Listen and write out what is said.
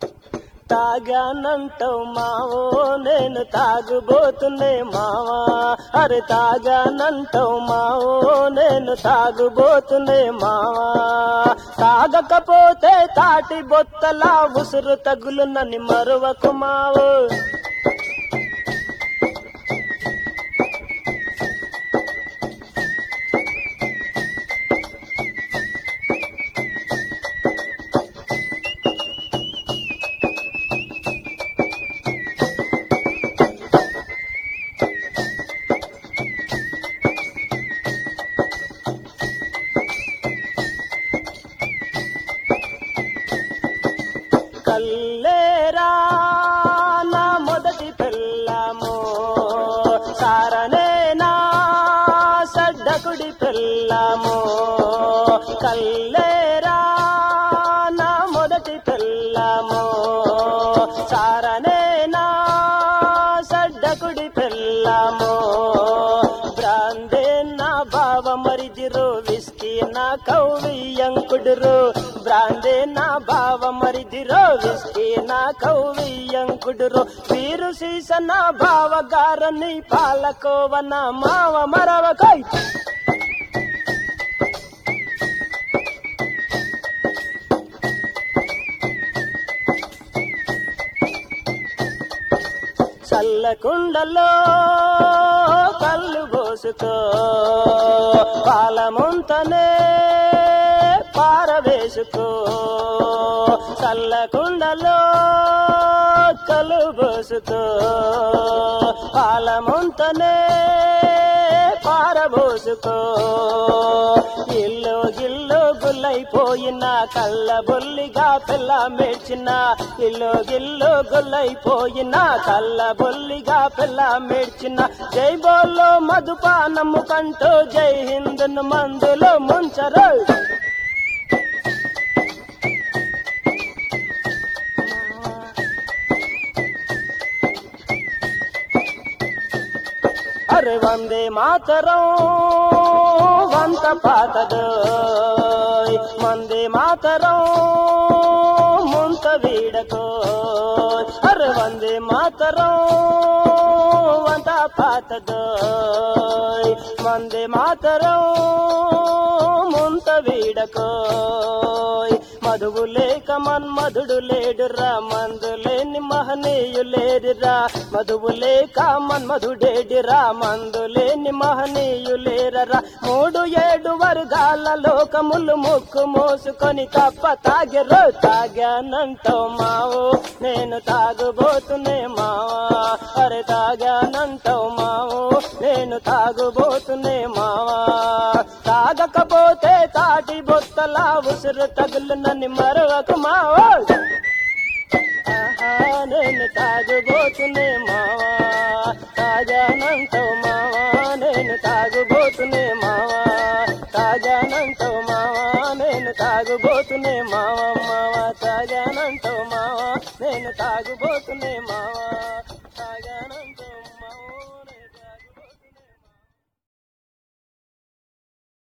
తాగానంటావు Mao నేను తాగుబోతున్నే మావా అరే తాగానంటావు మావో నేను తాగుబోతున్నే మావా తాగకపోతే తాటి బొత్తలా ఉసురు తగులునని మరువకు మావో కల్లేరా నా మొదటి పెళ్ళాము సారనే నా సడ్డకుడి పెళ్ళాము కల్లేరా నా మొదటి పెళ్ళాము సారనే నా సడ్డకుడి పెళ్ళాము బ్రాందే నా బావ మరిదిరు విస్కీ నా కౌవియంకుడురు బ్రాందే నా బావ మరిదిరో విస్కీ నా కౌవియంకుడురు వీరు సీస నా బావ గారని పాలకోవ నా మావ మరవకై చల్లకుండలో కళ్ళు పోసుకో పాలముంతనే పారవేసుకో చల్లకుండలో కళ్ళు పోసుకో పాలముంతనే పారబోసుకో ఇల్లు గిల్లు గుల్లైపోయిన కళ్ళ బొల్లిగా పిల్ల మేడ్చిన ఇల్లు గిల్లు గుల్లైపోయిన కళ్ళ బొల్లిగా పిల్ల మేడ్చిన జై బోల్లో మధుపానము కంటూ జై హిందును మందులో ముంచరు అరే వందే మాతరం వంత పాతదు వందే మాతరం ముంత వీడకో అరే వందే మాతరం వంత పాతదు వందే మాతరం ముంత వీడకో మధువు లేక మన్మధుడు లేడురా మందు లేని మహనీయు లేరురా మధువు లేక మన్మధుడేడిరా మందు లేని మహనీయు లేరరా మూడు ఏడు వర్గాల లోకములు ముక్కు మోసుకొని తప్ప తాగెరో తాగానంటావు మావో నేను తాగుబోతునే మావా అరే తాగానంటావు మావో నేను తాగుబోతునే మావా తాగకపోతే తాటి బొత్తలా ఉసురు తగులునని మరొక మావో ఆహా, నేను తాగుబోతునే మావా తాగానంటావు మావా నేను తాగుబోతునే మావా తాగానంటావు మావా నేను తాగుబోతునే మావా మావా తాగానంటావు మావా నేను తాగుబోతునే మావా